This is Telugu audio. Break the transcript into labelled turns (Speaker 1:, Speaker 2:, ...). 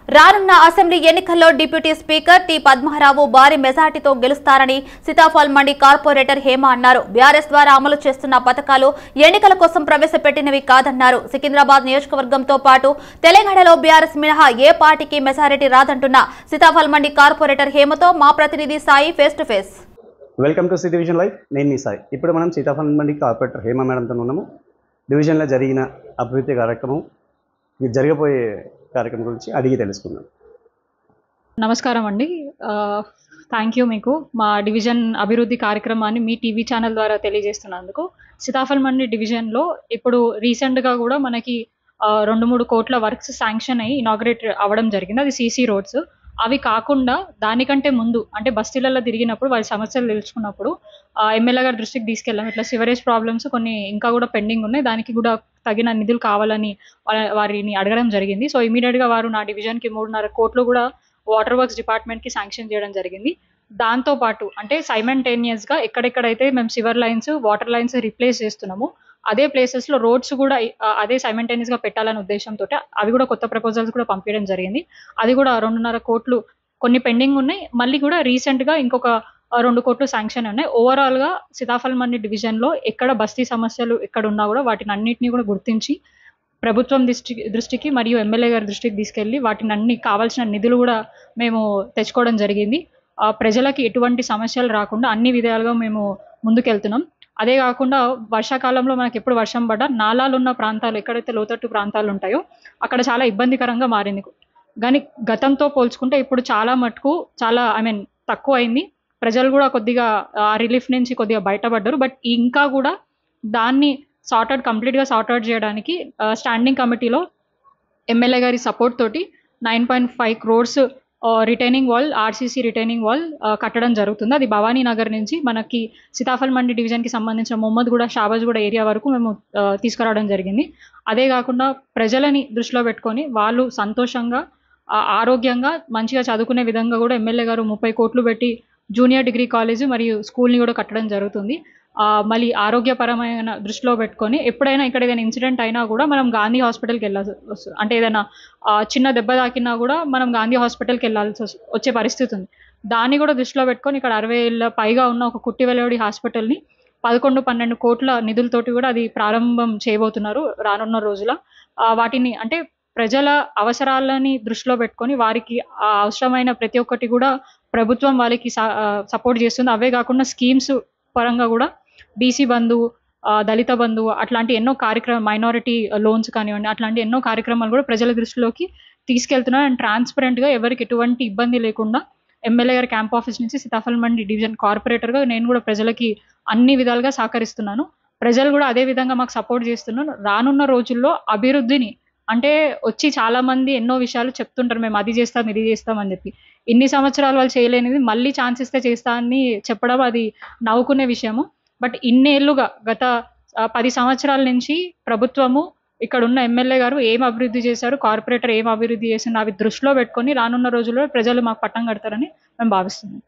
Speaker 1: రానున్న అసెంబ్లీ ఎన్నికల్లో డిప్యూటీ స్పీకర్ టి పద్మారావు భారీ మెజార్టీతో గెలుస్తారని సీతాఫల్ మండి కార్పొరేటర్ హేమ అన్నారు బీఆర్ఎస్ ద్వారా అమలు చేస్తున్న పథకాలు ఎన్నికల కోసం ప్రవేశపెట్టినవి కాదన్నారు సికింద్రాబాద్ నియోజకవర్గంతో పాటు తెలంగాణలో బీఆర్ఎస్ మినహా ఏ పార్టీకి మెజారిటీ రాదంటున్న సీతాఫల్ మండి కార్పొరేటర్ హేమతో మా ప్రతినిధి Sai face to face
Speaker 2: welcome to C division life నేను మీ సాయి ఇప్పుడు మనం సీతాఫలం మండి కార్పొరేటర్ హేమ మేడంతో ఉన్నాము డివిజన్లో జరిగిన అభివృద్ధి కార్యక్రమం ఇది జరగబోయే కార్యక్రమం గురించి అడిగి తెలుసుకుందాం
Speaker 3: నమస్కారం అండి థ్యాంక్ యూ మీకు మా డివిజన్ అభివృద్ధి కార్యక్రమాన్ని మీ టీవీ ఛానల్ ద్వారా తెలియజేస్తున్నందుకు సీతాఫల్ మండి డివిజన్లో ఇప్పుడు రీసెంట్గా కూడా మనకి ఆ, రెండు మూడు కోట్ల వర్క్స్ శాంక్షన్ అయ్యి ఇనాగ్రేట్ అవ్వడం జరిగింది అది సీసీ రోడ్స్ అవి కాకుండా దానికంటే ముందు అంటే బస్తీలలో తిరిగినప్పుడు వారి సమస్యలు తెలుసుకున్నప్పుడు ఎమ్మెల్యే గారి దృష్టికి తీసుకెళ్ళాం ఇట్లా సివరేజ్ ప్రాబ్లమ్స్ కొన్ని ఇంకా కూడా పెండింగ్ ఉన్నాయి దానికి కూడా తగిన నిధులు కావాలని వా- వారిని అడగడం జరిగింది సో ఇమీడియట్గా వారు నా డివిజన్కి మూడున్నర కోట్లు కూడా వాటర్ వర్క్స్ డిపార్ట్మెంట్కి శాంక్షన్ చేయడం జరిగింది దాంతో పాటు అంటే సైమెంటేనియస్గా ఎక్కడెక్కడైతే మేము sewer lines water lines replace చేస్తున్నాము అదే ప్లేసెస్లో రోడ్స్ కూడా ఆ, అదే సైమెంటేనియస్గా పెట్టాలనే ఉద్దేశంతో అవి కూడా కొత్త ప్రపోజల్స్ కూడా పంపించడం జరిగింది అది కూడా రెండున్నర కోట్లు కొన్ని పెండింగ్ ఉన్నాయి మళ్ళీ కూడా రీసెంట్గా ఇంకొక ఆ, రెండు కోట్లు శాంక్షన్ ఉన్నాయి ఓవరాల్గా సీతాఫల్ మండి డివిజన్లో ఎక్కడ బస్తీ సమస్యలు ఎక్కడ ఉన్నా కూడా వాటిని అన్నింటినీ కూడా గుర్తించి ప్రభుత్వం దృష్టి దృష్టికి మరియు ఎమ్మెల్యే గారి దృష్టికి తీసుకెళ్ళి వాటిని అన్ని కావాల్సిన నిధులు కూడా మేము తెచ్చుకోవడం జరిగింది ఆ, ప్రజలకి ఎటువంటి సమస్యలు రాకుండా అన్ని విధాలుగా మేము ముందుకెళ్తున్నాం అదే కాకుండా వర్షాకాలంలో మనకి ఎప్పుడు వర్షం పడ్డా నాలాలు ఉన్న ప్రాంతాలు ఎక్కడైతే లోతట్టు ప్రాంతాలు ఉంటాయో అక్కడ చాలా ఇబ్బందికరంగా మారింది కానీ గతంతో పోల్చుకుంటే ఇప్పుడు చాలా మటుకు చాలా ఐ మీన్ తక్కువ అయింది ప్రజలు కూడా కొద్దిగా ఆ రిలీఫ్ నుంచి కొద్దిగా బయటపడ్డారు బట్ ఇంకా కూడా దాన్ని సార్ట్అవుట్ కంప్లీట్గా సార్ట్అవుట్ చేయడానికి స్టాండింగ్ కమిటీలో ఎమ్మెల్యే గారి సపోర్ట్ తోటి nine point five crores retaining wall RCC retaining wall కట్టడం జరుగుతుంది అది భవానీ నగర్ నుంచి మనకి సీతాఫల్ మండి డివిజన్కి సంబంధించిన మొహమ్మద్ కూడా షాబాజ్ కూడా ఏరియా వరకు మేము ఆ, తీసుకురావడం జరిగింది అదే కాకుండా ప్రజలని దృష్టిలో పెట్టుకొని వాళ్ళు సంతోషంగా ఆ, ఆరోగ్యంగా మంచిగా చదువుకునే విధంగా కూడా ఎమ్మెల్యే గారు ముప్పై కోట్లు పెట్టి జూనియర్ డిగ్రీ కాలేజ్ మరియు స్కూల్ని కూడా కట్టడం జరుగుతుంది ఆ, మళ్ళీ ఆరోగ్యపరమైన దృష్టిలో పెట్టుకొని ఎప్పుడైనా ఇక్కడ ఏదైనా ఇన్సిడెంట్ అయినా కూడా మనం గాంధీ హాస్పిటల్కి వెళ్ళాల్సి వస్తుంది అంటే ఏదైనా ఆ, చిన్న దెబ్బ తాకినా కూడా మనం గాంధీ హాస్పిటల్కి వెళ్ళాల్సి వస్- వచ్చే పరిస్థితి ఉంది దాన్ని కూడా దృష్టిలో పెట్టుకొని ఇక్కడ అరవై ఏళ్ళ పైగా ఉన్న ఒక కుట్టి వెలువడి హాస్పిటల్ని పదకొండు పన్నెండు కోట్ల నిధులతోటి కూడా అది ప్రారంభం చేయబోతున్నారు రానున్న రోజుల ఆ, వాటిని అంటే ప్రజల అవసరాలని దృష్టిలో పెట్టుకొని వారికి ఆ అవసరమైన ప్రతి ఒక్కటి కూడా ప్రభుత్వం వాళ్ళకి సపోర్ట్ చేస్తుంది అవే కాకుండా స్కీమ్స్ పరంగా కూడా బీసీ బంధు ఆ, దళిత బంధు అట్లాంటి ఎన్నో కార్యక్రమం మైనారిటీ లోన్స్ కానివ్వండి అట్లాంటి ఎన్నో కార్యక్రమాలు కూడా ప్రజల దృష్టిలోకి తీసుకెళ్తున్నారు అండ్ ట్రాన్స్పరెంట్గా ఎవరికి ఎటువంటి ఇబ్బంది లేకుండా ఎమ్మెల్యే గారి క్యాంప్ ఆఫీస్ నుంచి సీతాఫల్ మండి డివిజన్ కార్పొరేటర్గా నేను కూడా ప్రజలకి అన్ని విధాలుగా సహకరిస్తున్నాను ప్రజలు కూడా అదే విధంగా మాకు సపోర్ట్ చేస్తున్నారు రానున్న రోజుల్లో అభివృద్ధిని అంటే వచ్చి చాలా మంది ఎన్నో విషయాలు చెప్తుంటారు మేము అది చేస్తాం ఇది చేస్తాం అని చెప్పి ఇన్ని సంవత్సరాలు వాళ్ళు చేయలేనిది మళ్ళీ ఛాన్స్ ఇస్తే చేస్తా అని చెప్పడం అది నవ్వుకునే విషయము బట్ ఇన్నేళ్లుగా గత ఆ, పది సంవత్సరాల నుంచి ప్రభుత్వము ఇక్కడ ఉన్న ఎమ్మెల్యే గారు ఏం అభివృద్ధి చేశారు కార్పొరేటర్ ఏం అభివృద్ధి చేసింది అవి దృష్టిలో పెట్టుకొని రానున్న రోజుల్లో ప్రజలు మాకు పట్టం కడతారని మేము భావిస్తున్నాం